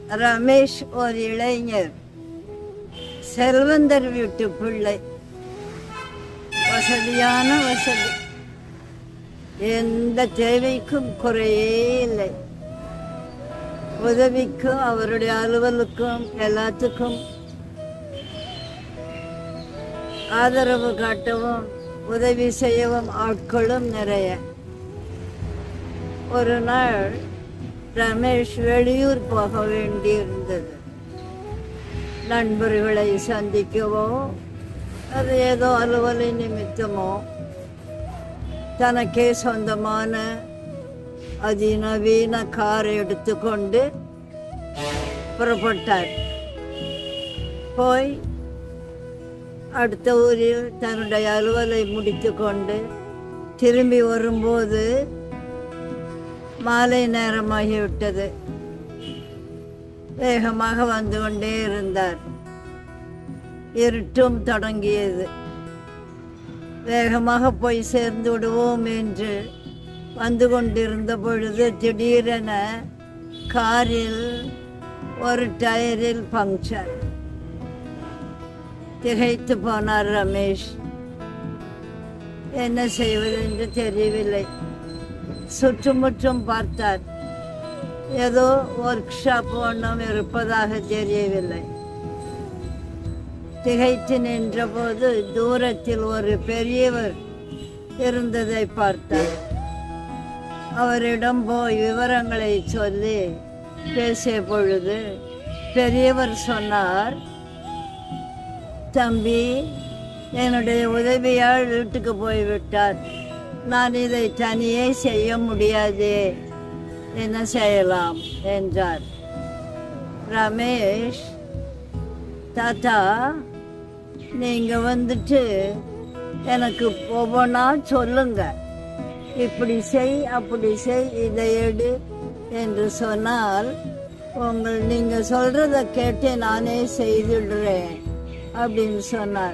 ரமேஷ் ஒரு இளைஞர் செல்வந்தர் வீட்டு பிள்ளை வசதியான வசதி எந்த தேவைக்கும் குறையே இல்லை உதவிக்கும் அவருடைய அலுவலுக்கும் எல்லாத்துக்கும் ஆதரவு காட்டவும் உதவி செய்யவும் ஆட்களும் நிறைய ஒரு நாள் ரமேஷ் வெளியூர் போக வேண்டியிருந்தது நண்பர்களை சந்திக்கவோ அது ஏதோ அலுவலை நிமித்தமோ தனக்கே சொந்தமான அதிநவீன காரை எடுத்துக்கொண்டு புறப்பட்டார் போய் அடுத்த ஊரில் தன்னுடைய அலுவலை முடித்துக்கொண்டு திரும்பி வரும்போது மாலை நேரமாகிவிட்டது வேகமாக வந்து கொண்டே இருந்தார் இருட்டும் தொடங்கியது வேகமாக போய் சேர்ந்து விடுவோம் என்று வந்து கொண்டிருந்த பொழுது திடீரென காரில் ஒரு டயரில் பங்க்சர் திகைத்து போனார் ரமேஷ் என்ன செய்வது என்று தெரியவில்லை சுற்றுமுற்றும் பார்த்தார் ஏதோ ஒர்க் ஷாப் ஒன்றும் இருப்பதாக தெரியவில்லை திகைத்து நின்றபோது தூரத்தில் ஒரு பெரியவர் இருந்ததை பார்த்தார் அவரிடம் போய் விவரங்களை சொல்லி பேசிய பொழுது பெரியவர் சொன்னார் தம்பி என்னுடைய உதவியால் வீட்டுக்கு போய்விட்டார் நான் இதை தனியே செய்ய முடியாது என்ன செய்யலாம் என்றார் ரமேஷ் தாத்தா நீங்க வந்துட்டு எனக்கு ஒவ்வொன்றா சொல்லுங்க இப்படி செய் அப்படி செய் இதை எடு என்று சொன்னால் உங்கள் நீங்க சொல்றத கேட்டு நானே செய்துடுறேன் அப்படின்னு சொன்னார்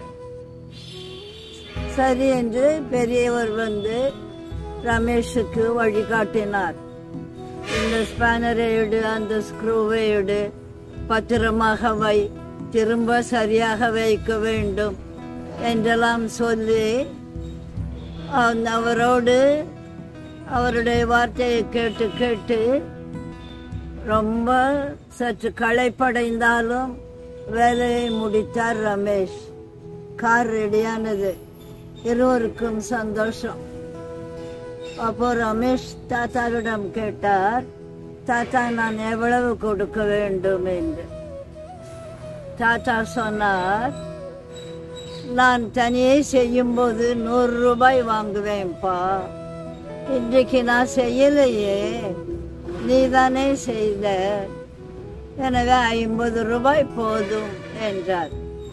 சரி என்று பெரியவர் வந்து ரமேஷுக்கு வழிகாட்டினார் இந்த ஸ்பேனரை எடு அந்த ஸ்க்ரூவை எடு பத்திரமாக வை திரும்ப சரியாக வைக்க வேண்டும் என்றெல்லாம் சொல்லி அந்த அவரோடு அவருடைய வார்த்தையை கேட்டு கேட்டு ரொம்ப சற்று களைப்படைந்தாலும் வேலையை முடித்தார் ரமேஷ் கார் ரெடியானது இருவருக்கும் சந்தோஷம் அப்போ ரமேஷ் தாத்தாவிடம் கேட்டார் தாத்தா நான் எவ்வளவு கொடுக்க வேண்டும் என்று தாத்தா சொன்னார் நான் தனியே செய்யும்போது நூறு ரூபாய் வாங்குவேன்ப்பா இன்றைக்கு நான் செய்யலையே நீதானே செய்த எனவே ஐம்பது ரூபாய் போதும் என்றார்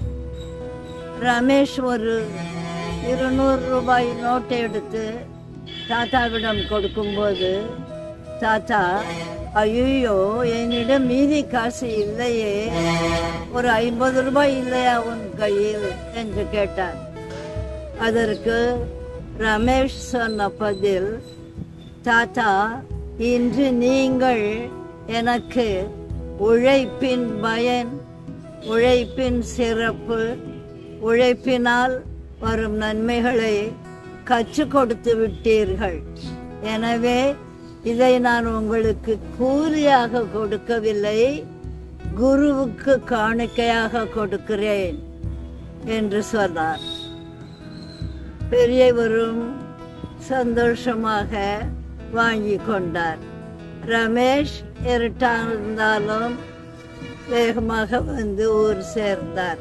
ரமேஷ் ஒரு இருநூறு ரூபாய் நோட்டை எடுத்து தாத்தாவிடம் கொடுக்கும்போது தாத்தா ஐயோ என்னிடம் மீதி காசு இல்லையே ஒரு ஐம்பது ரூபாய் இல்லையா உன் கையில் என்று கேட்டார் அதற்கு ரமேஷ் சொன்ன பதில் தாத்தா இன்று நீங்கள் எனக்கு உழைப்பின் பயன் உழைப்பின் சிறப்பு உழைப்பினால் வரும் நன்மைகளை கற்றுக் கொடுத்து விட்டீர்கள் எனவே இதை நான் உங்களுக்கு கூலியாக கொடுக்கவில்லை குருவுக்கு காணிக்கையாக கொடுக்கிறேன் என்று சொன்னார் பெரியவரும் சந்தோஷமாக வாங்கி கொண்டார் ரமேஷ் இருட்டாயிருந்தாலும் வேகமாக வந்து ஊர் சேர்ந்தார்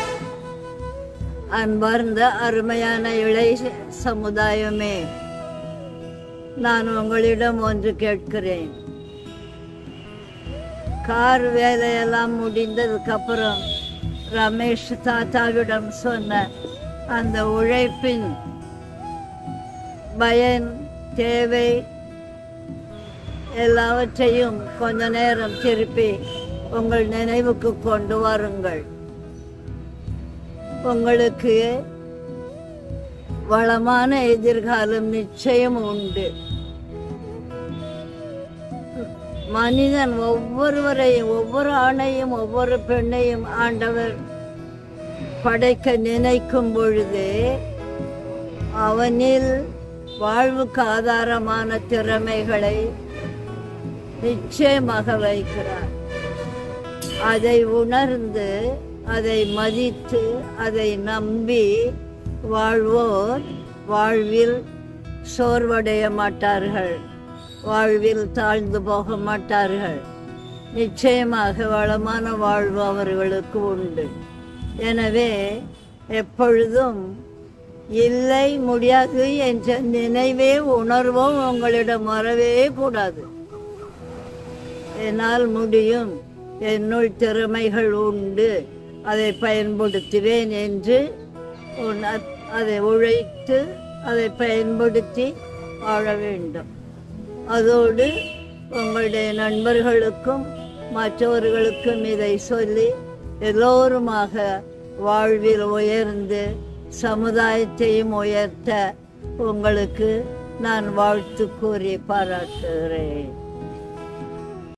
அன்பார்ந்த அருமையான இளை சமுதாயமே நான் உங்களிடம் ஒன்று கேட்கிறேன் கார் வேலையெல்லாம் முடிந்ததுக்கு அப்புறம் ரமேஷ் தாத்தாவிடம் சொன்ன அந்த உழைப்பின் பயன் தேவை எல்லாவற்றையும் கொஞ்ச நேரம் திருப்பி உங்கள் நினைவுக்கு கொண்டு வாருங்கள் உங்களுக்கு வளமான எதிர்காலம் நிச்சயம் உண்டு மனிதன் ஒவ்வொருவரையும் ஒவ்வொரு ஆணையும் ஒவ்வொரு பெண்ணையும் ஆண்டவர் படைக்க நினைக்கும் பொழுது அவனில் வாழ்வுக்கு ஆதாரமான திறமைகளை நிச்சயமாக வைக்கிறார் அதை உணர்ந்து அதை மதித்து அதை நம்பி வாழ்வோர் வாழ்வில் சோர்வடைய மாட்டார்கள் வாழ்வில் தாழ்ந்து போக மாட்டார்கள் நிச்சயமாக வளமான வாழ்வு அவர்களுக்கு உண்டு எனவே எப்பொழுதும் இல்லை முடியாது என்ற நினைவே உணர்வோ உங்களிடம் வரவே கூடாது என்னால் முடியும் என்னுள் திறமைகள் உண்டு அதை பயன்படுத்துவேன் என்று உண- அதை உழைத்து அதை பயன்படுத்தி வாழ வேண்டும் அதோடு உங்களுடைய நண்பர்களுக்கும் மற்றவர்களுக்கும் இதை சொல்லி எல்லோருமாக வாழ்வில் உயர்ந்து சமுதாயத்தையும் உயர்த்த உங்களுக்கு நான் வாழ்த்து கூறி பாராட்டுகிறேன்